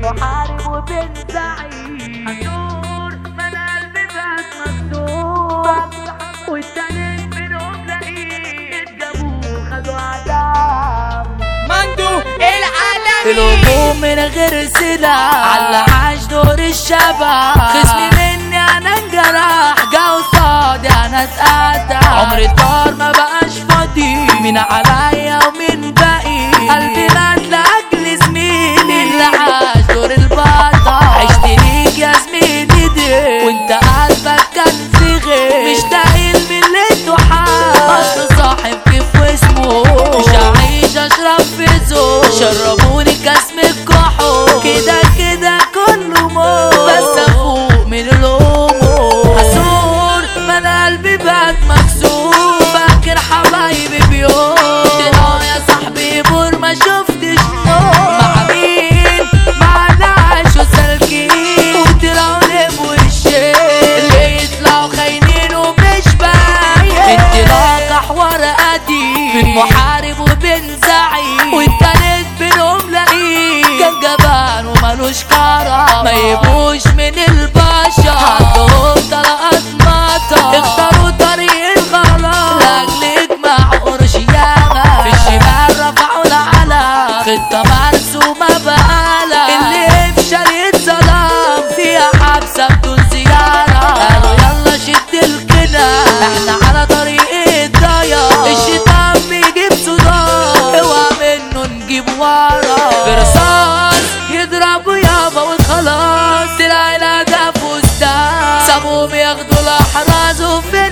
المحارب وبن زعيم هدور من قلبي بقت مكتوب والتاني منهم لقيت جابوه خدوا عدم مندو العالمي الهجوم من غير سلاح على عاش دور الشباب خصمي مني انا انجرح جا قصادي انا اتقطع عمري طار ما بقاش فاضي مين عليا ومين باقي قلبي مات لاجل زميلي اللي عاش دور البطل عشت ليك يا زميلي دي وانت قلبك كان في غير مش لاقي من اللي انتوا حال اصل صاحب كيف واسمه مش هعيش اشرب في زور شربوني كاس من الكحول كده كده كله موت بس افوق من الهموم حسور ما انا قلبي بقت مكسور فاكر حبايبي بيوم طلعوا يا صاحبي بور ما شفتش نور مع مين مع نعش وسالكين وطلعوا لبوا الشيل اللي يطلعوا خاينين ومش باين انطلاق حوار قديم بين محارب وبين زعيم والتالت بينهم لئيم كان جبان ومالوش كرم ما يبوش من البشر عندهم طلقات مطر اختاروا طريق الغلط لاجل يجمع قرش ياما في الشمال رفعوا العلم خطة مرسومة بقلم اللي يفشل يتظلم فيها حبسة بدون زيارة قالوا يلا شد الكنا احنا على طريق الضياع الشيطان بيجيب صداع اوعى منه نجيب ورا برصاص يضربوا يابا وخلاص طلع الهدف وستان سابوهم ياخدوا الاحراز وفي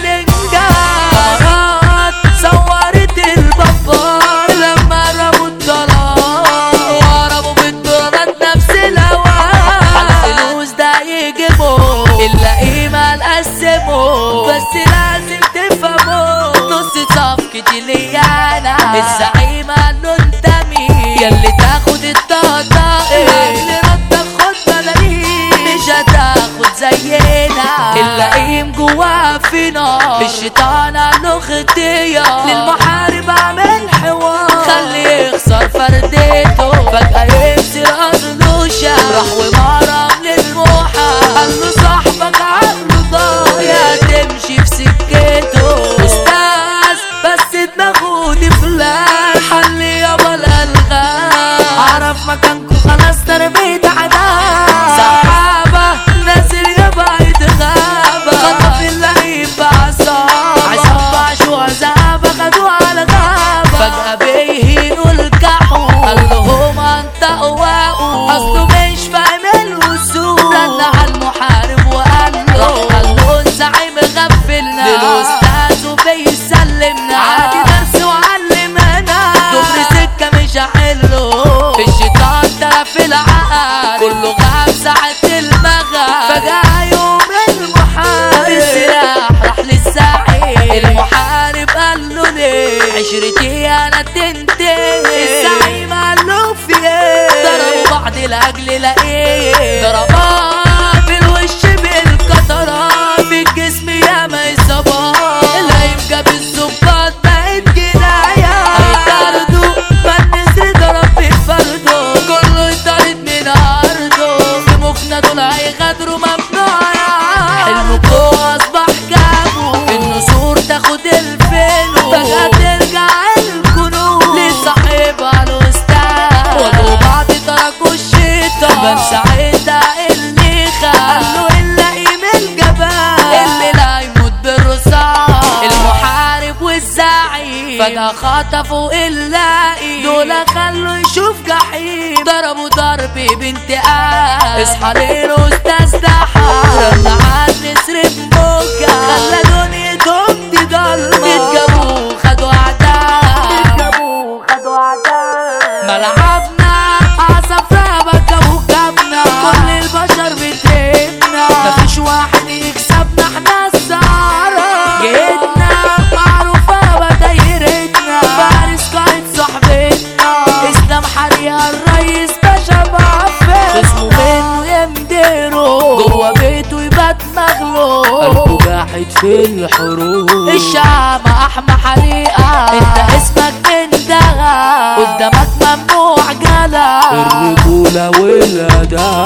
الانجاز صورت البابار لما رموا الضلال وهربوا بالدولارات نفس الاوان على الفلوس ده يجيبوا الا قيمة نقسمه بس لازم تفهموا نص صفقتي ليا انا الزعيم قال له انت مين ياللي تاخد الطقطقة اجل ردك خد ملايين مش هتاخد زينا اللئيم جواه فينا الشيطان قال له خطية للمحارب اعمل حوار خليه يخسر فردته فجأة يكسر أرضوشة راح ومرم للموحى قال له صاحبك عقله ضايع تمشي في سكته استاذ بس دماغه دي فلان حل يابا الالغام عرف مكانكم خلاص تربيت عداء سحابة نازل يابا يتغابى خطف اللعيب بعصابة عصام بعشو عذابة خدوه على غابة فجأة بيهينوا الكحو قال لهم انت قواقوا اصله مش فاهم الوصول رن على المحارب وقال له راح قال له الزعيم غفلنا للاستاذ وبيسلمنا عادي درس وعلمنا دغري سكه مش هحله الشيطان تلف العقل كله غاب ساعة المغرب فجأة يوم المحارب السلاح راح للزعيم المحارب قال له ليه عشرتي انا تنتهي الزعيم قال له في ايه ضربوا بعض لاجل لاقيه ضربات بالوش بالقطرات بالجسم يا ما اصابات الهيم جاب الظباط بقت جناية هيطردوا ما النسر ضرب بفرده كله يطرد من ارضه في مخنا دول هيغادروا ممنوع حلمكم اصبح جابوا النسور تاخد الفينو فجأة ترجع الجنون لصاحبها الاستاذ ولو بعض تركوا الشيطان بان ساعتها اللي خان له اللئيم الجبان اللي لا يموت بالرصاص المحارب والزعيم فجأة خطفوا اللائي دول خلوا يشوف جحيم ضربوا ضرب بانتقام اصحى للاستاذ ده حال رن عاد نسر بموجة خلى دنيتهم دي ضلمة اتجابوه خدوا عدام اتجابوه خدوا عدام ملعبنا عصفرة بكبوا جابنا كل البشر بتهمنا مفيش واحد يكسبنا احنا السهرة جيتنا معروفة بدايرتنا فارس قائد صحبتنا اسلام حريقة الرئيس باشا بعفن اسمه منه يمديره جوه بيته يبات مغلوب قلبه جاحد في الحروب الشعب احمى حريقة انت اسمك انتهى قدامك ممنوع جلا الرجولة والأداء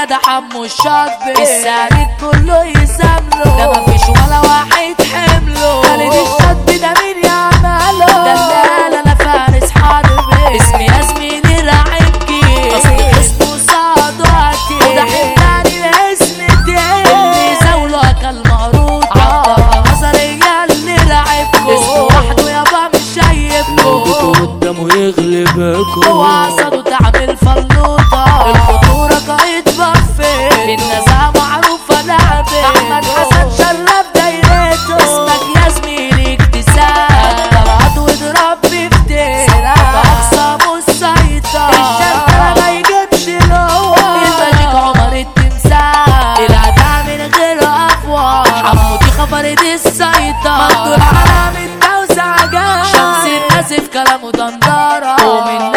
ده حمو الشاب السعيد كله يسامله ده مفيش ولا واحد حمله خالد الشاب ده مين يعمله ده اللي قال انا فارس حربي اسمي يا زميلي راعبكي اصل اسمه صادواتي وده حمداني الاسم تاني اللي زاوله اكل مقروطة عبد نظرية اللي راعبكو اسمه وحده يابا مش شايفكو جيتوا قدامه يغلبكوا هو قصده تعمل فلوطة الخطورة قايد بفت بالنزاهة معروفة لعبة أحمد حسن شرف دايرته اسمك يا زميلي اكتساب طلعت واضرب بفتيرة أقصى مسيطر الشرطة ما يجيبش الهوا الملك عمر التمثال الأداء من غير أفوار حمودي خبرت السيطرة مقدور حرام التوسع جار شمس الناس في كلامه دندرة ومن